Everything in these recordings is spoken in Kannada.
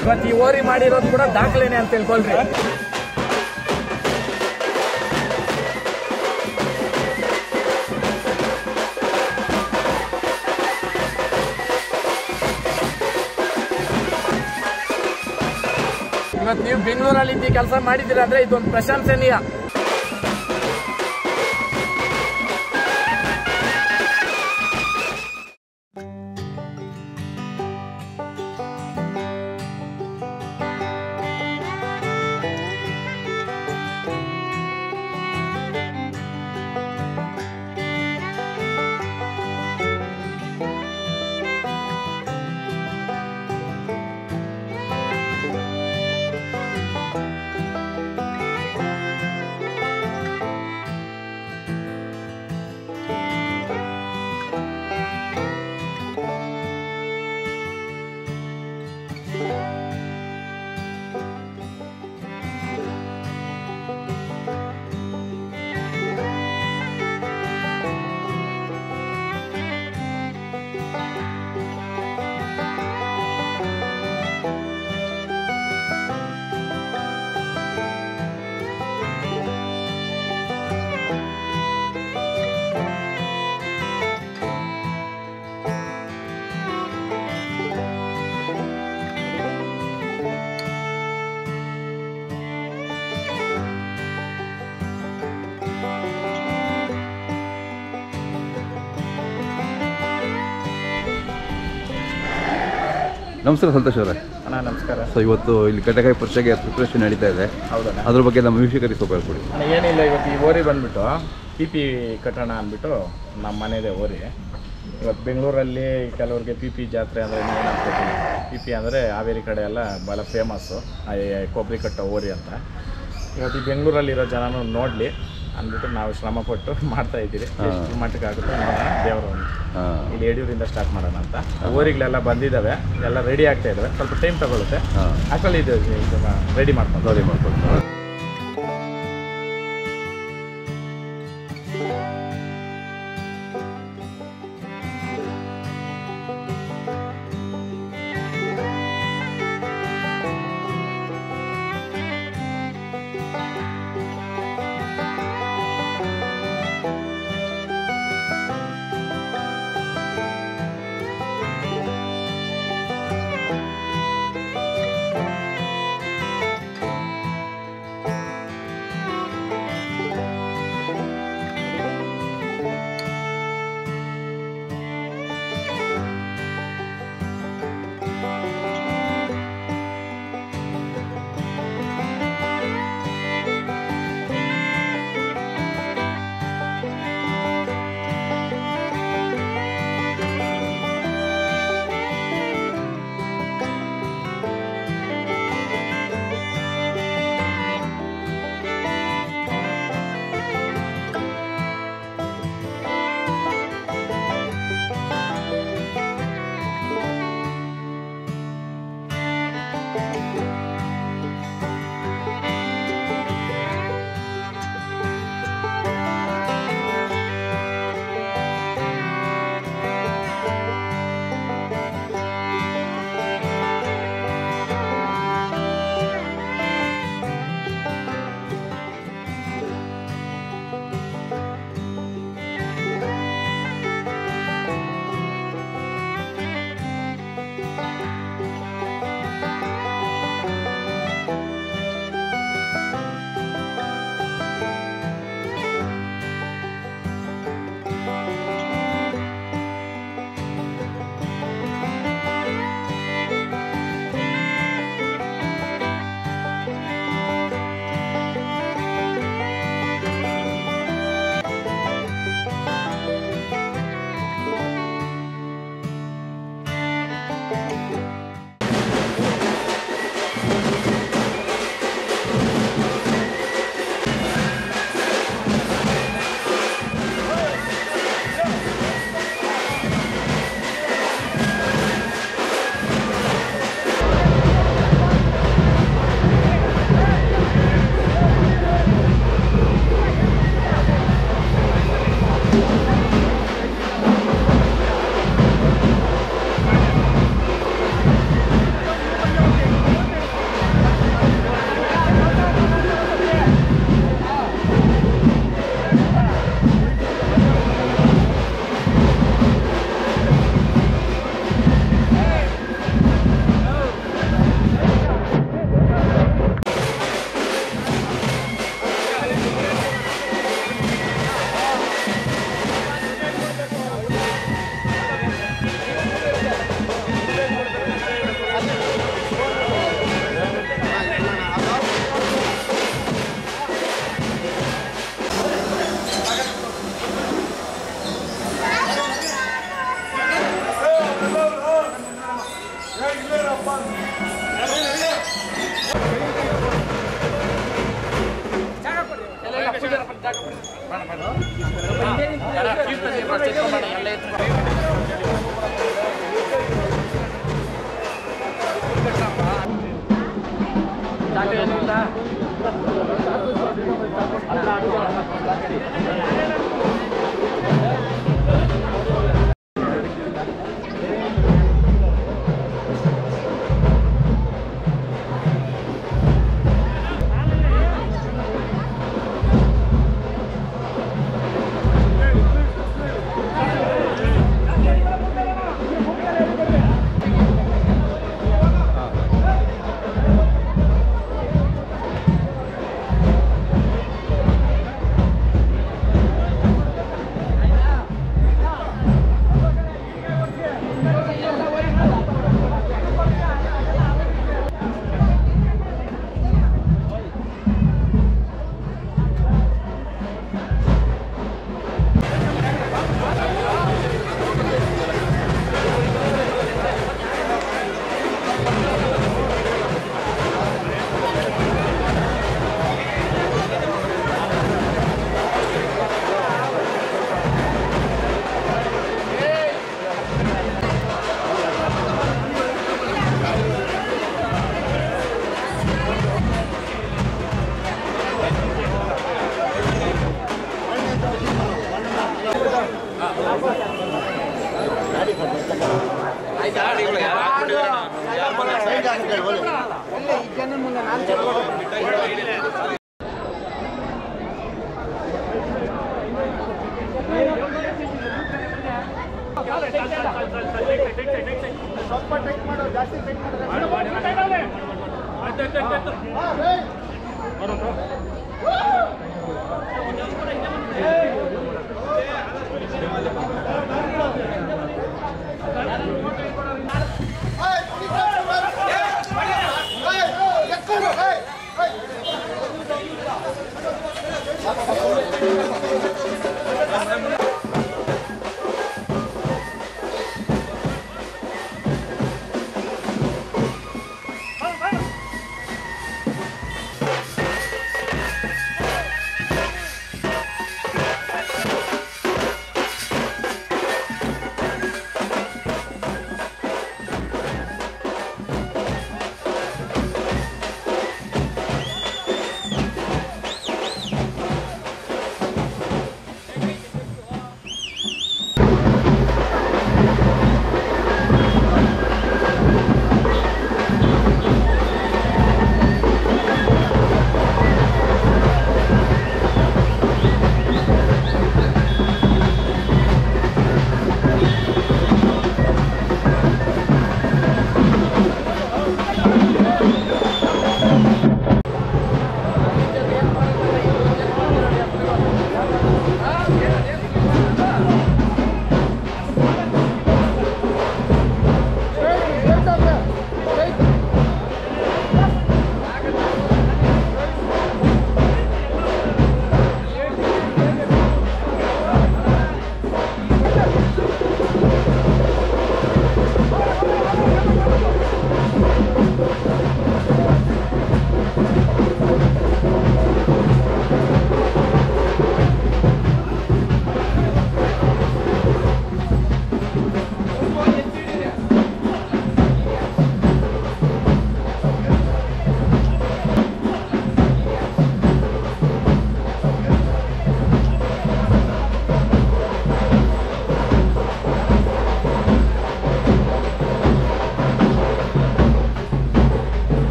ಇವತ್ತು ಈ ಓರಿ ಮಾಡಿರೋದು ಕೂಡ ದಾಖಲೆನೆ ಅಂತ ತಿಳ್ಕೊಳ್ರಿ ಇವತ್ತು ನೀವು ಬೆಂಗಳೂರಲ್ಲಿ ಇದ್ದು ಕೆಲಸ ಮಾಡಿದ್ದೀರಾ ಅಂದ್ರೆ ಇದೊಂದು ಪ್ರಶಂಸನೀಯ ನಮಸ್ಕಾರ ಸಂತೋಷ್ ಅವರೇ ಅಣ್ಣ ನಮಸ್ಕಾರ ಸೊ ಇವತ್ತು ಇಲ್ಲಿ ಕಟಕಾಯಿ ಪರೀಕ್ಷೆಗೆ ಪ್ರಿಪ್ರೇಷನ್ ನಡೀತಾ ಇದೆ ಹೌದಣ್ಣ ಅದ್ರ ಬಗ್ಗೆ ನಮ್ಮ ವೀಕ್ಷಕರಿಗೆ ಸ್ವಲ್ಪ ಹೇಳ್ಕೊಡಿ ಅಣ್ಣ ಏನಿಲ್ಲ ಇವತ್ತು ಈ ಓರಿ ಬಂದ್ಬಿಟ್ಟು ಪಿ ಪಿ ಕಟ್ಟೋಣ ಅಂದ್ಬಿಟ್ಟು ನಮ್ಮ ಮನೆಯದೇ ಓರಿ ಇವತ್ತು ಬೆಂಗಳೂರಲ್ಲಿ ಕೆಲವ್ರಿಗೆ ಪಿ ಪಿ ಜಾತ್ರೆ ಅಂದರೆ ಏನು ಅನ್ಕೋತೀನಿ ಪಿ ಪಿ ಅಂದರೆ ಹಾವೇರಿ ಕಡೆ ಎಲ್ಲ ಭಾಳ ಫೇಮಸ್ಸು ಕೊಬ್ಬರಿ ಕಟ್ಟೋ ಓರಿ ಅಂತ ಇವತ್ತು ಈ ಬೆಂಗಳೂರಲ್ಲಿರೋ ಜನನೂ ನೋಡಲಿ ಅಂದ್ಬಿಟ್ಟು ನಾವು ಶ್ರಮಪಟ್ಟು ಮಾಡ್ತಾ ಇದ್ದೀವಿ ಎಷ್ಟು ಮಟ್ಟಕ್ಕೆ ಆಗುತ್ತೋ ನೋಡೋಣ ದೇವರು ಹಾಂ ಇಲ್ಲಿ ಯಡಿಯೂರಿಂದ ಸ್ಟಾರ್ಟ್ ಮಾಡೋಣ ಅಂತ ಓರಿಗಳೆಲ್ಲ ಬಂದಿದ್ದಾವೆ ಎಲ್ಲ ರೆಡಿ ಆಗ್ತಾ ಇದ್ದಾವೆ ಸ್ವಲ್ಪ ಟೈಮ್ ತಗೊಳುತ್ತೆ ಹಾಂ ಅಷ್ಟರಲ್ಲಿ ಇದು ಇದನ್ನ ರೆಡಿ ಮಾಡ್ಕೊಂಡು ಸಾರಿ ಮಾಡ್ಕೊಳ್ತೀನಿ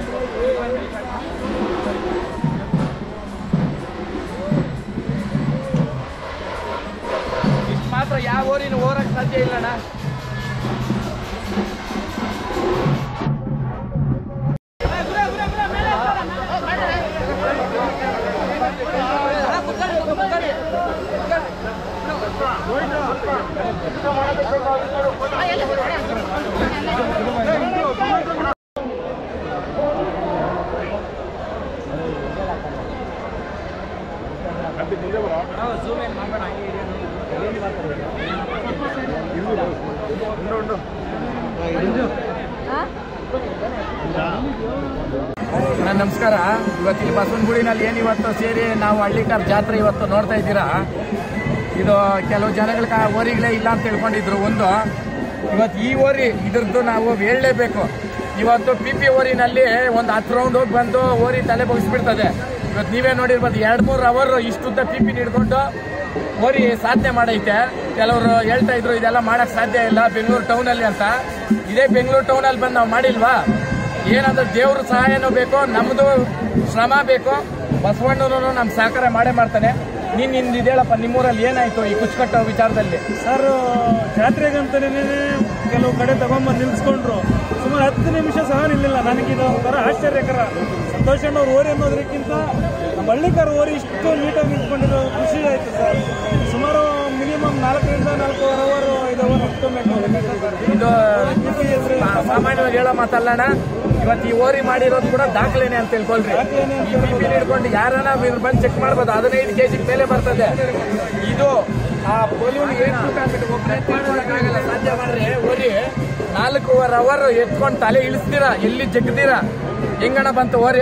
ಇಷ್ಟು ಮಾತ್ರ ಯಾವ ಊರಿನ ಹೋರಕ್ಕೆ ಸಾಧ್ಯ ಇಲ್ಲಣ್ಣ ಅಣ್ಣ, ನಮಸ್ಕಾರ ಇವತ್ತು ಇಲ್ಲಿ ಬಸವನಗುಡಿನಲ್ಲಿ ಏನು ಇವತ್ತು ಸೇರಿ ನಾವು ಹಳ್ಳಿಕಾರ್ ಜಾತ್ರೆ ಇವತ್ತು ನೋಡ್ತಾ ಇದ್ದೀರಾ ಇದು ಕೆಲವು ಜನಗಳ ಓರಿಗಳೇ ಇಲ್ಲ ಅಂತ ತಿಳ್ಕೊಂಡಿದ್ರು ಒಂದು ಇವತ್ತು ಈ ಓರಿ ಇದ್ರದ್ದು ನಾವು ಹೇಳಲೇಬೇಕು ಇವತ್ತು ಪಿ ಪಿ ಓರಿನಲ್ಲಿ ಒಂದು ಹತ್ತು ರೌಂಡ್ ಹೋಗಿ ಬಂದು ಓರಿ ತಲೆ ಬಗ್ಸ್ಬಿಡ್ತದೆ ಇವತ್ತು ನೀವೇ ನೋಡಿರ್ಬೋದು ಎರಡು ಮೂರು ಅವರ್ ಇಷ್ಟುದ್ದ ಪಿ ಪಿ ಹಿಡ್ಕೊಂಡು ಓರಿ ಸಾಧನೆ ಮಾಡೈತೆ ಕೆಲವರು ಹೇಳ್ತಾ ಇದ್ರು ಇದೆಲ್ಲ ಮಾಡಕ್ ಸಾಧ್ಯ ಇಲ್ಲ ಬೆಂಗಳೂರು ಟೌನಲ್ಲಿ ಅಂತ ಇದೇ ಬೆಂಗಳೂರು ಟೌನಲ್ಲಿ ಬಂದು ನಾವು ಮಾಡಿಲ್ವಾ ಏನಂದ್ರೆ ದೇವ್ರ ಸಹಾಯನೂ ಬೇಕು ನಮ್ದು ಶ್ರಮ ಬೇಕು ಬಸವಣ್ಣನೂ ನಮ್ ಸಹಕಾರ ಮಾಡೇ ಮಾಡ್ತಾನೆ ನೀನ್ ನಿಂದು ಇದೇಳಪ್ಪ ನಿಮ್ಮೂರಲ್ಲಿ ಏನಾಯ್ತು ಈ ಕುಚ್ಚುಕಟ್ಟೋ ವಿಚಾರದಲ್ಲಿ ಸರ್ ಜಾತ್ರೆಗಂತಾನೆ ಕೆಲವು ಕಡೆ ತಗೊಂಬಂದು ನಿಲ್ಸ್ಕೊಂಡ್ರು ಸುಮಾರು ಹತ್ತು ನಿಮಿಷ ಸಹ ನಿಲ್ಲಿಲ್ಲ ನನಗಿದು ಒಂಥರ ಆಶ್ಚರ್ಯಕರ ಸಂತೋಷಣ್ಣ ಅವ್ರು ಓರಿ ಅನ್ನೋದಕ್ಕಿಂತ ನಮ್ಮ ಹಳ್ಳಿಕಾರ ಓರಿ ಇಷ್ಟು ನೀಟಾಗಿ ನಿಂತ್ಕೊಂಡಿರೋ ಖುಷಿ ಆಯ್ತು ಸರ್ ಸುಮಾರು ಮಿನಿಮಮ್ ನಾಲ್ಕರಿಂದ ನಾಲ್ಕೂವರೆ ಅವರ್ ಐದು ಅವರ್ ನಿಂತ್ಕೊಬೇಕು ಇದು ಸಾ- ಸಾಮಾನ್ಯವಾಗಿ ಹೇಳೋ ಮಾತಲ್ಲಣ್ಣ ಇವತ್ತು ಈ ಓರಿ ಮಾಡಿರೋದು ಕೂಡ ದಾಖಲೆನೆ ಅಂತ ತಿಳ್ಕೊಳ್ರಿ ಈ ಬಿ ಪಿ ಹಿಡ್ಕೊಂಡು ಯಾರನ್ನ ಇದ್ರ ಬಂದು ಚೆಕ್ ಮಾಡ್ಬೋದು ಹದಿನೈದು ಕೆಜಿ ಮೇಲೆ ಬರ್ತದೆ ಇದು ಆ ಬಲೂನ್ ಏನ್ ತೂಕ ಅಂದ್ಬಿಟ್ಟು ಒಬ್ಬನೇ ತಿಳ್ಕೊಳಕ್ಕಾಗಲ್ಲ ಸಾಧ್ಯ ಮಾಡ್ರಿ ಓರಿ ನಾಲ್ಕೂವರೆ ಅವರ್ ಎತ್ಕೊಂಡು ತಲೆ ಇಳಿಸ್ತೀರಾ ಎಲ್ಲಿ ಜಗ್ತೀರಾ ಹೆಂಗಣ ಬಂತು ಓರಿ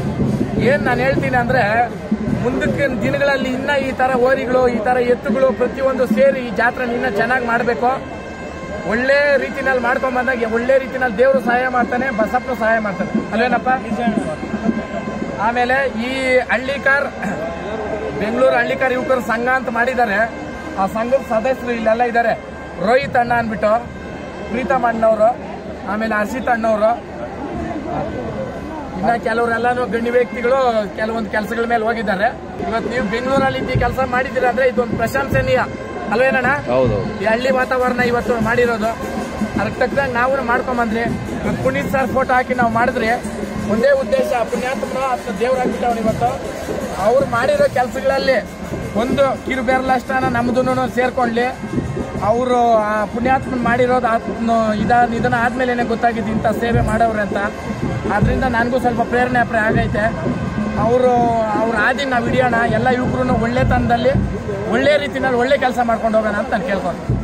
ಏನ್ ನಾನು ಹೇಳ್ತೀನಿ ಅಂದ್ರೆ ಮುಂದಕ್ಕೆ ದಿನಗಳಲ್ಲಿ ಇನ್ನ ಈ ತರ ಓರಿಗಳು ಈ ತರ ಎತ್ತುಗಳು ಪ್ರತಿಯೊಂದು ಸೇರಿ ಈ ಜಾತ್ರೆ ಇನ್ನ ಚೆನ್ನಾಗಿ ಮಾಡಬೇಕು ಒಳ್ಳೆ ರೀತಿನಲ್ಲಿ ಮಾಡ್ಕೊಂಡ್ ಬಂದಾಗ ಒಳ್ಳೆ ರೀತಿನಲ್ಲಿ ದೇವರು ಸಹಾಯ ಮಾಡ್ತಾನೆ ಬಸಪ್ಪನು ಸಹಾಯ ಮಾಡ್ತಾನೆ ಅಲ್ವೇನಪ್ಪ ಆಮೇಲೆ ಈ ಹಳ್ಳಿಕಾರ್ ಬೆಂಗಳೂರು ಹಳ್ಳಿಕಾರ್ ಯುವಕರ ಸಂಘ ಅಂತ ಮಾಡಿದ್ದಾರೆ ಆ ಸಂಘದ ಸದಸ್ಯರು ಇಲ್ಲೆಲ್ಲ ಇದ್ದಾರೆ ರೋಹಿತ್ ಅಣ್ಣ ಅಂದ್ಬಿಟ್ಟು ಪ್ರೀತಮ್ ಅಣ್ಣವರು ಆಮೇಲೆ ಹರ್ಷಿತ್ ಅಣ್ಣವರು ಇನ್ನ ಕೆಲವರೆಲ್ಲಾನು ಗಣ್ಯ ವ್ಯಕ್ತಿಗಳು ಕೆಲವೊಂದು ಕೆಲಸಗಳ ಮೇಲೆ ಹೋಗಿದ್ದಾರೆ ಇವತ್ತು ನೀವು ಬೆಂಗಳೂರಲ್ಲಿ ಈ ಕೆಲಸ ಮಾಡಿದ್ದೀರಾ ಅಂದ್ರೆ ಇದೊಂದು ಪ್ರಶಂಸನೀಯ ಅಲ್ವೇನಣ್ಣ ಹೌದೌದು ಈ ಹಳ್ಳಿ ವಾತಾವರಣ ಇವತ್ತು ಮಾಡಿರೋದು ಅದಕ್ಕೆ ತಕ್ಕಂಗೆ ನಾವು ಮಾಡ್ಕೊಂಬಂದ್ರಿ ಇವತ್ತು ಪುನೀತ್ ಸರ್ ಫೋಟೋ ಹಾಕಿ ನಾವು ಮಾಡಿದ್ರಿ ಒಂದೇ ಉದ್ದೇಶ ಪುಣ್ಯಾತ್ಮನ ಅಥವಾ ದೇವ್ರು ಹಾಕ್ಬಿಟ್ಟವ್ನು ಇವತ್ತು ಅವ್ರು ಮಾಡಿರೋ ಕೆಲಸಗಳಲ್ಲಿ ಒಂದು ಕಿರು ಬೆರಳಷ್ಟನ ನಮ್ದು ಸೇರ್ಕೊಂಡ್ಲಿ ಅವರು ಆ ಪುಣ್ಯಾತ್ಮನ್ ಮಾಡಿರೋದು ಆತ್ಮ ಇದ ಇದನ್ನ ಆದ್ಮೇಲೆ ಗೊತ್ತಾಗಿದ್ದು ಇಂಥ ಸೇವೆ ಮಾಡವ್ರೆ ಅಂತ ಆದ್ರಿಂದ ನನಗೂ ಸ್ವಲ್ಪ ಪ್ರೇರಣೆ ಅಪ್ರೆ ಆಗೈತೆ ಅವರು ಅವ್ರ ಆದಿ ನಾವು ಹಿಡಿಯೋಣ ಎಲ್ಲ ಯುವಕರು ಒಳ್ಳೆ ತನದಲ್ಲಿ ಒಳ್ಳೆ ರೀತಿನಲ್ಲಿ ಒಳ್ಳೆ ಕೆಲಸ ಮಾಡ್ಕೊಂಡು ಹೋಗೋಣ ಅಂತ ನಾನು ಕೇಳ್ಕೊಂಡು